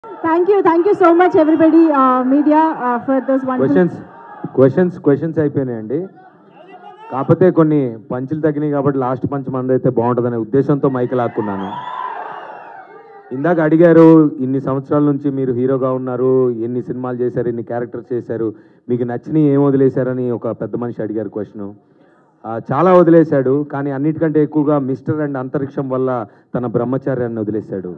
Thank you thank you so much everybody media for those one questions questions questions అయిపోయినాయండి కాకపోతే కొన్ని పంచులు తగ్గినాయి కాబట్టి లాస్ట్ పంచ్ మంది అయితే బాగుంటుందనే ఉద్దేశంతో మైక్ లాక్కున్నాను ఇందాక అడిగారు ఇన్ని సంవత్సరాల నుంచి మీరు హీరోగా ఉన్నారు ఎన్ని సినిమాలు చేశారు ఎన్ని క్యారెక్టర్స్ చేశారు మీకు నచ్చినవి ఏం వదిలేశారని ఒక పెద్ద మనిషి అడిగారు క్వశ్చన్ చాలా వదిలేశాడు కానీ అన్నిటికంటే ఎక్కువగా మిస్టర్ అండ్ అంతరిక్షం వల్ల తన బ్రహ్మచార్యాన్ని వదిలేశాడు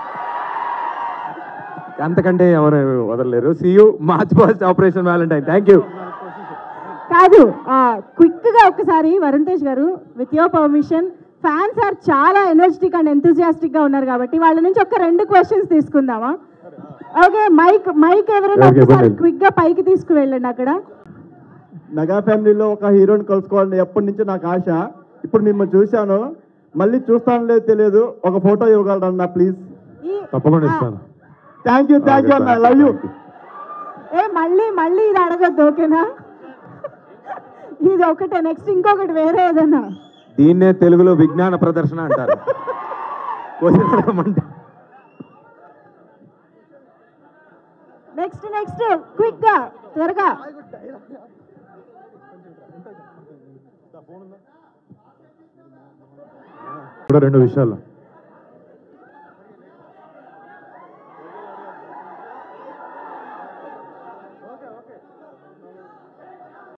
అంతకంటే ఎవరు వదలలేరు see you March first operation Valentine thank you కాదు క్విక్ గా ఒకసారి వరుణ్ తేజ్ గారు with your permission fans are చాలా ఎనర్జెటిక్ అండ్ ఎంతూజియాస్టిక్ గా ఉన్నారు కాబట్టి వాళ్ళ నుంచి ఒక రెండు క్వశ్చన్స్ తీసుకుందామా ఓకే మైక్ మైక్ ఎవరైనా Okay, ఒకసారి ఇవ్వండి. క్విక్ గా పైకి తీసుకువెళ్ళండి అక్కడ మెగా ఫ్యామిలీలో ఒక హీరోని కలుసుకోవాలని ఎప్పటి నుంచో నాకు ఆశ ఇప్పుడు మిమ్మల్ని చూశాను మళ్ళీ చూస్తాను లేదు తెలియదు ఒక ఫోటో ఇవ్వగలరన్నా ప్లీజ్ ఈ తప్పకుండా ఆ, ఇస్తాను థ్యాంక్ యూ థ్యాంక్ యూ అన్న లవ్ యూ ఏ మళ్ళీ మళ్ళీ ఇది అడగద్దు ఓకేనా ఇది ఒకటే నెక్స్ట్ ఇంకొకటి వేరే ఏదన్నా దీన్నే తెలుగులో విజ్ఞాన ప్రదర్శన అంటారు క్వశ్చన్ అడగమంటే నెక్స్ట్ నెక్స్ట్ క్విక్ గా త్వరగా కూడా రెండు విషయాలు